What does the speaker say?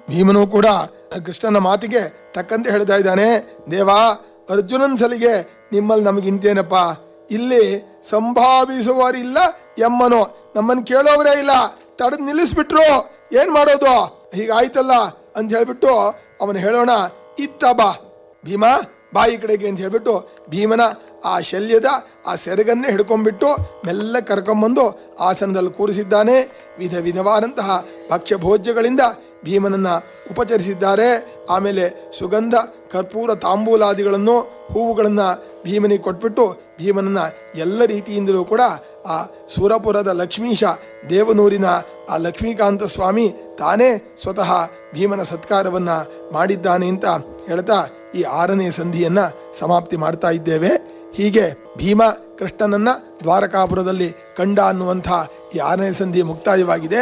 ಭೀಮನು ಕೂಡ ಕೃಷ್ಣನ ಮಾತಿಗೆ ತಕ್ಕಂತೆ ಹೇಳ್ತಾ ಇದ್ದಾನೆ ದೇವಾ ಅರ್ಜುನನ್ ಸಲಿಗೆ ನಿಮ್ಮಲ್ಲಿ ನಮಗಿಂತೇನಪ್ಪ ಇಲ್ಲಿ ಸಂಭಾವಿಸುವರಿಲ್ಲ ಎಮ್ಮನು ನಮ್ಮನ್ನು ಕೇಳೋವರೇ ಇಲ್ಲ ತಡೆದು ನಿಲ್ಲಿಸ್ಬಿಟ್ರು ಏನ್ ಮಾಡೋದು ಹೀಗಾಯ್ತಲ್ಲ ಅಂತ ಹೇಳ್ಬಿಟ್ಟು ಅವನು ಹೇಳೋಣ ಇತ್ತ ಬಾ ಭೀಮ ಬಾಯಿ ಕಡೆಗೆ ಅಂತ ಹೇಳ್ಬಿಟ್ಟು ಭೀಮನ ಆ ಶಲ್ಯದ ಆ ಸೆರಗನ್ನೇ ಹಿಡ್ಕೊಂಡ್ಬಿಟ್ಟು ಮೆಲ್ಲ ಕರ್ಕೊಂಬಂದು ಆಸನದಲ್ಲಿ ಕೂರಿಸಿದ್ದಾನೆ ವಿಧ ವಿಧವಾದಂತಹ ಭಕ್ಷ್ಯ ಭೋಜ್ಯಗಳಿಂದ ಭೀಮನನ್ನ ಉಪಚರಿಸಿದ್ದಾರೆ ಆಮೇಲೆ ಸುಗಂಧ ಕರ್ಪೂರ ತಾಂಬೂಲಾದಿಗಳನ್ನು ಹೂವುಗಳನ್ನ ಭೀಮನಿಗೆ ಕೊಟ್ಬಿಟ್ಟು ಭೀಮನನ್ನ ಎಲ್ಲ ರೀತಿಯಿಂದಲೂ ಕೂಡ ಆ ಸುರಪುರದ ಲಕ್ಷ್ಮೀಶ ದೇವನೂರಿನ ಆ ಲಕ್ಷ್ಮೀಕಾಂತ ಸ್ವಾಮಿ ತಾನೇ ಸ್ವತಃ ಭೀಮನ ಸತ್ಕಾರವನ್ನ ಮಾಡಿದ್ದಾನೆ ಅಂತ ಹೇಳ್ತಾ ಈ ಆರನೇ ಸಂಧಿಯನ್ನ ಸಮಾಪ್ತಿ ಮಾಡ್ತಾ ಇದ್ದೇವೆ ಹೀಗೆ ಭೀಮ ಕೃಷ್ಣನನ್ನ ದ್ವಾರಕಾಪುರದಲ್ಲಿ ಕಂಡ ಅನ್ನುವಂಥ ಈ ಆರನೇ ಸಂಧಿ ಮುಕ್ತಾಯವಾಗಿದೆ